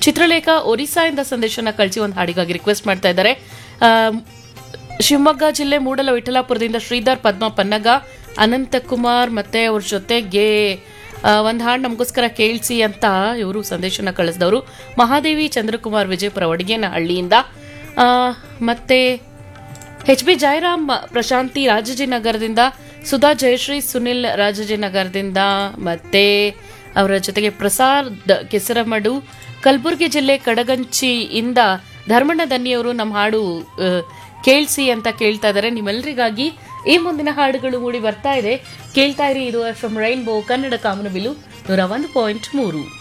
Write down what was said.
ಚಿತ್ರಲೇಖ ಒರಿಸ್ಸಾಯಿಂದ ಸಂದೇಶನ ಕಳಿಸಿ ಒಂದು ಹಾಡಿಗಾಗಿ ರಿಕ್ವೆಸ್ಟ್ ಮಾಡ್ತಾ ಇದ್ದಾರೆ ಆ, ಶಿವಮೊಗ್ಗ ಜಿಲ್ಲೆ ಮೂಡಲ ವಿಠಲಾಪುರದಿಂದ ಶ್ರೀಧರ್ ಪದ್ಮ ಪನ್ನಗ ಅನಂತಕುಮಾರ್ ಮತ್ತೆ ಅವ್ರ ಜೊತೆಗೆ ಒಂದು ಹಾಡು ನಮಗೋಸ್ಕರ ಕೇಳಿಸಿ ಅಂತ ಇವರು ಸಂದೇಶನ ಕಳಿಸಿದವರು ಮಹಾದೇವಿ ಚಂದ್ರಕುಮಾರ್ ವಿಜಯಪುರ ಒಡಗೇನಹಳ್ಳಿಯಿಂದ ಆ, ಮತ್ತೆ ಎಚ್ ಬಿ ಜಯರಾಮ್ ಪ್ರಶಾಂತಿ ರಾಜಾಜಿನಗರದಿಂದ ಸುಧಾ ಜಯಶ್ರೀ ಸುನಿಲ್ ರಾಜಾಜಿನಗರದಿಂದ ಮತ್ತೆ ಅವರ ಜೊತೆಗೆ ಪ್ರಸಾದ್ ಕೆಸರಮಡು ಕಲಬುರಗಿ ಜಿಲ್ಲೆ ಕಡಗಂಚಿಯಿಂದ ಧರ್ಮಣ್ಣ ದನ್ನಿಯವರು ನಮ್ಮ ಹಾಡು ಆ, ಕೇಳಿಸಿ ಅಂತ ಕೇಳ್ತಾ ಇದ್ದಾರೆ ನಿಮ್ಮೆಲ್ಲರಿಗಾಗಿ ಈ ಮುಂದಿನ ಹಾಡುಗಳು ಮೂಡಿ ಬರ್ತಾ ಇದೆ ಕೇಳ್ತಾ ಇರಿ ಇದು ಎಫ್ ಎಂ ರೈನ್ಬೋ ಕನ್ನಡ ಕಾಮನಬಿಲು ನೂರ ಒಂದು ಪಾಯಿಂಟ್ ಮೂರು